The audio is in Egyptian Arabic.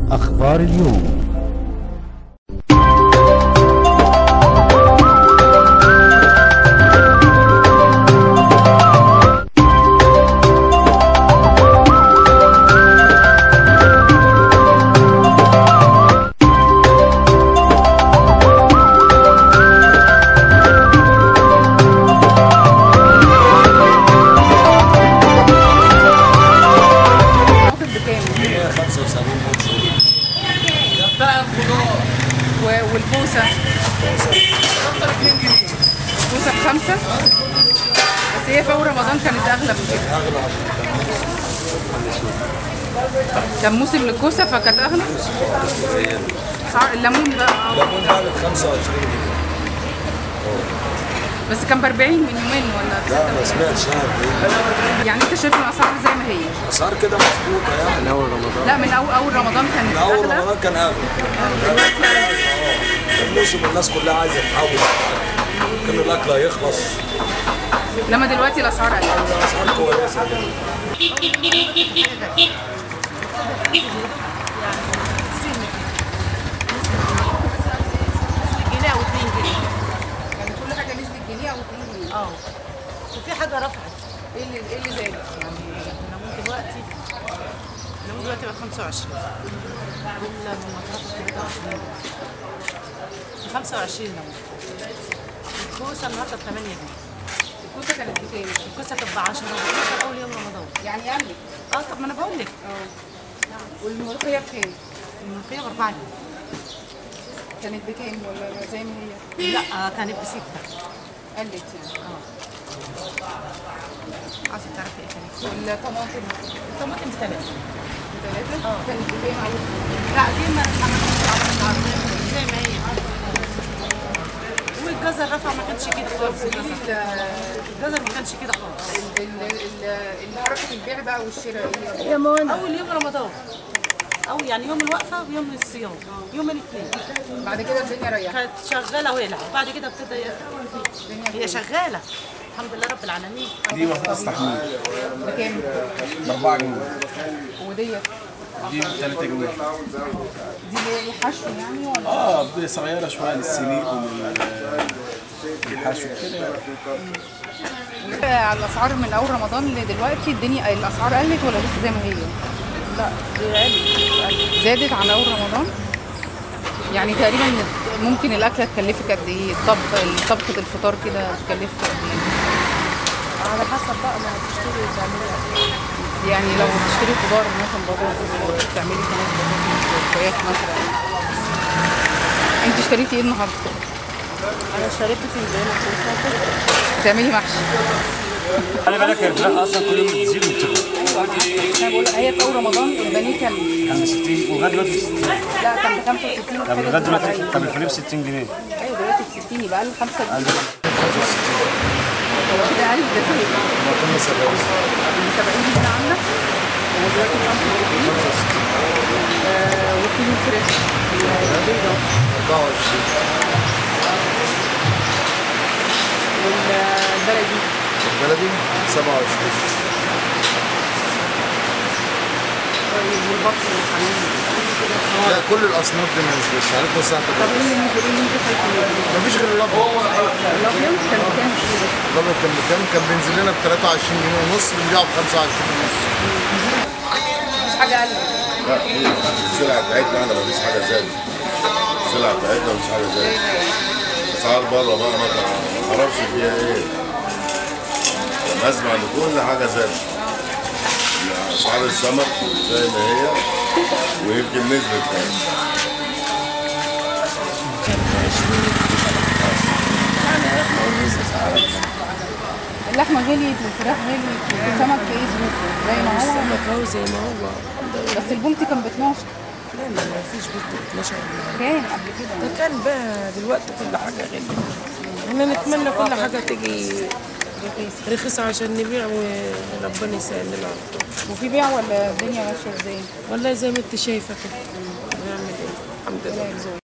أخبار اليوم واخد بكام؟ 175 و- والبوسة البوسة بخمسة بس هي في أول رمضان كانت أغلى من كده كان موسم للكوسة فكانت أغلى أسعار الليمون بقى الليمون بقى ب 25 جنيه بس كان ب 40 من يومين ولا لا ما سمعتش انا يعني أنت شايف الأسعار زي ما هي الاسعار كده مظبوطه يعني من اول رمضان لا من أول أول رمضان كانت من اول أغلى رمضان كان اغلى الموسم الناس كلها عايزه تحول كان الاكل هيخلص لما دلوقتي الأسعار قلت اسعار كويسه جنيه او 2 جنيه يعني كل حاجة نزلت جنيه أو 2 جنيه اه وفي حاجه رفعت إيه اللي إيه اللي زاد؟ الليمون دلوقتي الليمون دلوقتي بقى 25 والمطرقه 23 25 ليمون الكوسه النهارده ب 8 جنيه الكوسة كانت بكام؟ الكوسه كانت ب 10 كان اول يوم رمضان يعني قلت اه طب ما انا بقول لك والملوخية بكام؟ الملوخيه ب 4 جنيه كانت بكام ولا زي ما هي؟ لا آه كانت بسته قلت يعني عايزه تعرفي ايه تاني والطماطم الطماطم ثلاثه ثلاثة اه. كانت بكام أول لا دي ما ما زي ما هي والجزر رفع ما كانش كده خالص الجزر الجزر ما كانش كده خالص حركة البيع بقى والشراء ايه؟ يا منى اول يوم رمضان او يعني يوم الوقفه ويوم الصيام يوم الاثنين بعد كده الدنيا ريحت كانت شغاله ولع بعد كده ابتدى هي شغاله الحمد لله رب العالمين دي واحدة تستحمل بكام؟ ب 4 جنيه وديت دي ب 3 جنيه دي اللي هي حشو يعني ولا؟ اه دي صغيرة شوية للسليق وللحشو كده على الأسعار من أول رمضان لدلوقتي الدنيا الأسعار قلت ولا لسه زي ما هي؟ لا دي زادت عن أول رمضان؟ يعني تقريبا ممكن الأكلة تكلفك قد إيه؟ طبخ طبخة الفطار كده تكلفك قد إيه؟ على حسب بقى ما هتشتري وتعملي يعني لو تشتري خضار مثلا بطاطس تعملي كمان بطاطس فراخ مثلا انت اشتريتي ايه النهارده؟ انا اشتريت بتنجان وكوسه بتعملي محشي خلي بالك الفراخ اصلا كل يوم بتزيد وبتكبر انا بقول هي في اول رمضان البانيه كان كان ب 60 ولغايه دلوقتي ب 60 لا كان ب 65 طب لغايه دلوقتي طب الفريق ب 60 جنيه ايوه دلوقتي ب 60 يبقى له 5 قال جنيه لي هو كده قال ده زي ما كنا سبعين ال 70 جنيه عندك هو دلوقتي ب 65 آه، وكيلو فراخ البيضه 24 والبلدي البلدي 27 والبط والحمام لا كل الاصناف دي ما نزلتش عرفنا ساعه طب ايه اللي نزل ايه اللي انت شايفه مفيش غير الابيض الابيض كان بكام كيلو؟ الابيض كان بكام؟ كان بينزل لنا ب 23 جنيه ونص بنبيعه ب 25 ونص مفيش حاجه اقل لا السلعة بتاعتنا احنا مفيش حاجة زادت السلعة بتاعتنا مفيش حاجة زادت أسعار بره بقى ما تعرفش فيها ايه لما اسمع ان كل حاجة زادت أسعار السمك زي ما هي ويمكن نزلت كمان اللحمه غليت والفراخ غليت والسمك ايه ظروفه زي ما هو السمك اهو زي ما هو بس البولتي كان ب 12 لا لا ما فيش بيت 12 كان قبل كده ده كان بقى دلوقتي كل حاجه غاليه احنا نتمنى كل حاجه تيجي رخيصه عشان نبيع وربنا يسهل لنا على طول. وفي بيع ولا الدنيا ماشيه ازاي؟ والله زي ما انت شايفه كده نعمل ايه الحمد لله